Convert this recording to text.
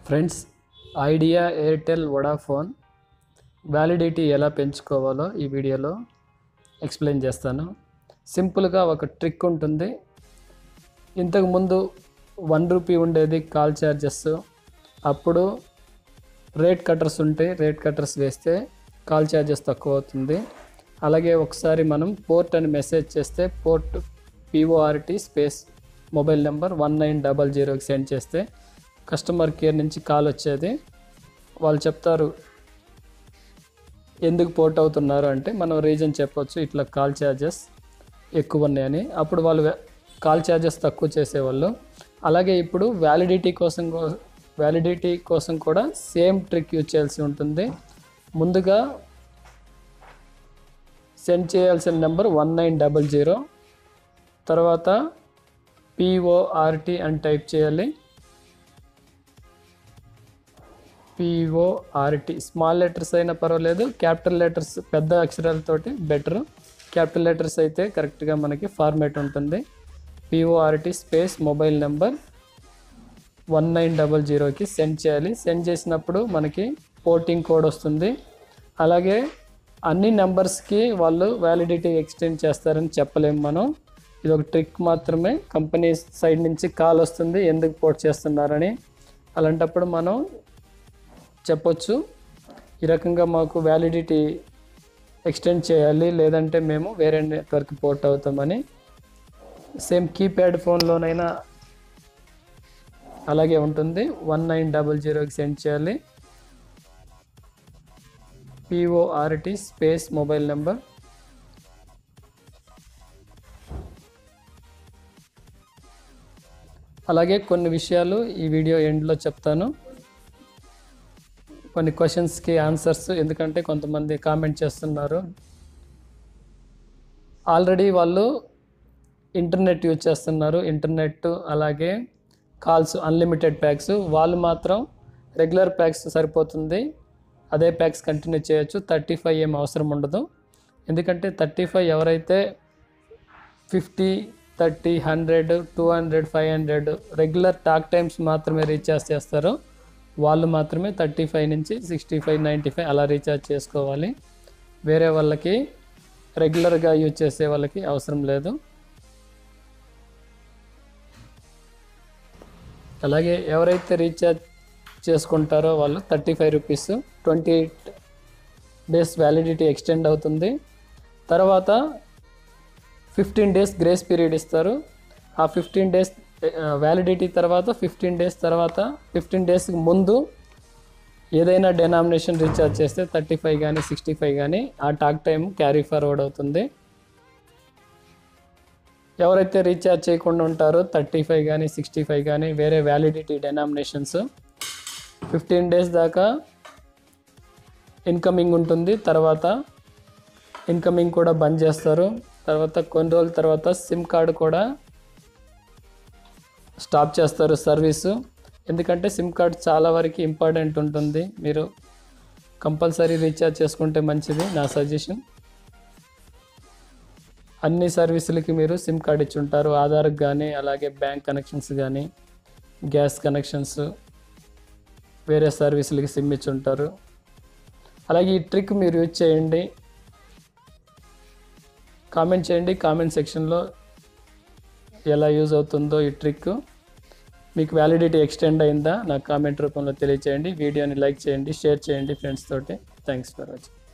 friends Idea Airtel Vodafone validity ఎలా పెంచుకోవాలో ఈ వీడియోలో ఎక్స్ప్లెయిన్ చేస్తాను సింపుల్గా ఒక ట్రిక్ ఉంటుంది ఇంతకుముందు వన్ రూపీ ఉండేది కాల్ ఛార్జెస్ అప్పుడు రేట్ కట్టర్స్ ఉంటే రేట్ కట్టర్స్ వేస్తే కాల్ ఛార్జెస్ తక్కువ అవుతుంది అలాగే ఒకసారి మనం పోర్ట్ అని మెసేజ్ చేస్తే port P O R T space mobile number one nine double జీరోకి సెండ్ చేస్తే కస్టమర్ కేర్ నుంచి కాల్ వచ్చేది వాళ్ళు చెప్తారు ఎందుకు పోర్ట్ అవుతున్నారు అంటే మనం రీజన్ చెప్పొచ్చు ఇట్లా కాల్ ఛార్జెస్ ఎక్కువ ఉన్నాయని అప్పుడు వాళ్ళు కాల్ ఛార్జెస్ తక్కువ చేసేవాళ్ళు అలాగే ఇప్పుడు వ్యాలిడిటీ కోసం వ్యాలిడిటీ కోసం కూడా సేమ్ ట్రిక్ యూజ్ చేయాల్సి ఉంటుంది ముందుగా సెండ్ చేయాల్సిన number one nine double zero తర్వాత పిఓఆర్టీ అని టైప్ చేయాలి పిఓఆర్టీ స్మాల్ లెటర్స్ అయినా పర్వాలేదు క్యాపిటల్ లెటర్స్ పెద్ద అక్షరాలతోటి బెటర్ క్యాపిటల్ లెటర్స్ అయితే కరెక్ట్గా మనకి ఫార్మేట్ ఉంటుంది P O R T space mobile number one nine double జీరోకి సెండ్ చేయాలి సెండ్ చేసినప్పుడు మనకి పోర్టింగ్ కోడ్ వస్తుంది అలాగే అన్ని నెంబర్స్కి వాళ్ళు వ్యాలిడిటీ ఎక్స్టెండ్ చేస్తారని చెప్పలేము మనం ఇది ఒక ట్రిక్ మాత్రమే కంపెనీ సైడ్ నుంచి కాల్ వస్తుంది ఎందుకు పోర్ట్ చేస్తున్నారని అలాంటప్పుడు మనం చెప్పొచ్చు ఈ రకంగా మాకు వ్యాలిడిటీ ఎక్స్టెండ్ చేయాలి లేదంటే మేము వేరే నెట్వర్క్ పోర్ట్ అవుతామని సేమ్ కీప్యాడ్ ఫోన్లోనైనా అలాగే ఉంటుంది వన్ నైన్ డబల్ జీరోకి సెండ్ చేయాలి పిఓఆర్టీ స్పేస్ మొబైల్ నెంబర్ అలాగే కొన్ని విషయాలు ఈ వీడియో ఎండ్లో చెప్తాను కొన్ని క్వశ్చన్స్కి ఆన్సర్స్ ఎందుకంటే కొంతమంది కామెంట్ చేస్తున్నారు ఆల్రెడీ వాళ్ళు ఇంటర్నెట్ యూజ్ చేస్తున్నారు ఇంటర్నెట్ అలాగే కాల్స్ అన్లిమిటెడ్ ప్యాక్స్ వాళ్ళు మాత్రం రెగ్యులర్ ప్యాక్స్ సరిపోతుంది అదే ప్యాక్స్ కంటిన్యూ చేయొచ్చు థర్టీ ఫైవ్ ఏం అవసరం ఉండదు ఎందుకంటే థర్టీ ఫైవ్ ఎవరైతే fifty thirty hundred two hundred five hundred regular talk times మాత్రమే రీఛార్జ్ చేస్తారో వాళ్ళు మాత్రమే థర్టీ ఫైవ్ నుంచి సిక్స్టీ ఫైవ్ నైంటీ ఫైవ్ అలా రీఛార్జ్ చేసుకోవాలి వేరే వాళ్ళకి రెగ్యులర్గా యూజ్ చేసే వాళ్ళకి అవసరం లేదు అలాగే ఎవరైతే రీఛార్జ్ చేసుకుంటారో వాళ్ళు thirty five rupees twenty eight days validity extend అవుతుంది తర్వాత ఫిఫ్టీన్ డేస్ గ్రేస్ పీరియడ్ ఇస్తారు ఆ ఫిఫ్టీన్ డేస్ వ్యాలిడిటీ తర్వాత ఫిఫ్టీన్ డేస్ తర్వాత ఫిఫ్టీన్ డేస్కి ముందు ఏదైనా డెనామినేషన్ రీఛార్జ్ చేస్తే థర్టీ ఫైవ్ కానీ సిక్స్టీ ఫైవ్ కానీ ఆ టాక్ టైం క్యారీ ఫార్వర్డ్ అవుతుంది ఎవరైతే రీఛార్జ్ చేయకుండా ఉంటారో థర్టీ ఫైవ్ కానీ సిక్స్టీ ఫైవ్ కానీ వేరే వ్యాలిడిటీ డెనామినేషన్స్ ఫిఫ్టీన్ డేస్ దాకా ఇన్కమింగ్ ఉంటుంది తర్వాత ఇన్కమింగ్ కూడా బంద్ చేస్తారు తర్వాత కొన్ని రోజుల తర్వాత సిమ్ కార్డు కూడా స్టాప్ చేస్తారు సర్వీసు ఎందుకంటే సిమ్ కార్డ్ చాలా వరకు ఇంపార్టెంట్ ఉంటుంది మీరు కంపల్సరీ రీఛార్జ్ చేసుకుంటే మంచిది నా సజెషన్ అన్ని సర్వీసులకి మీరు సిమ్ కార్డ్ ఇచ్చి ఉంటారు ఆధార్కి కానీ అలాగే బ్యాంక్ కనెక్షన్స్ కానీ గ్యాస్ కనెక్షన్స్ వేరే సర్వీసులకి సిమ్ ఇచ్చి ఉంటారు అలాగే ఈ ట్రిక్ మీరు యూజ్ చేయండి కామెంట్ చేయండి కామెంట్ సెక్షన్లో ఎలా యూజ్ అవుతుందో ఈ ట్రిక్ మీకు వ్యాలిడిటీ ఎక్స్టెండ్ అయిందా నాకు కామెంట్ రూపంలో తెలియచేయండి వీడియోని లైక్ చేయండి షేర్ చేయండి ఫ్రెండ్స్ తోటి థ్యాంక్స్ ఫర్ వాచింగ్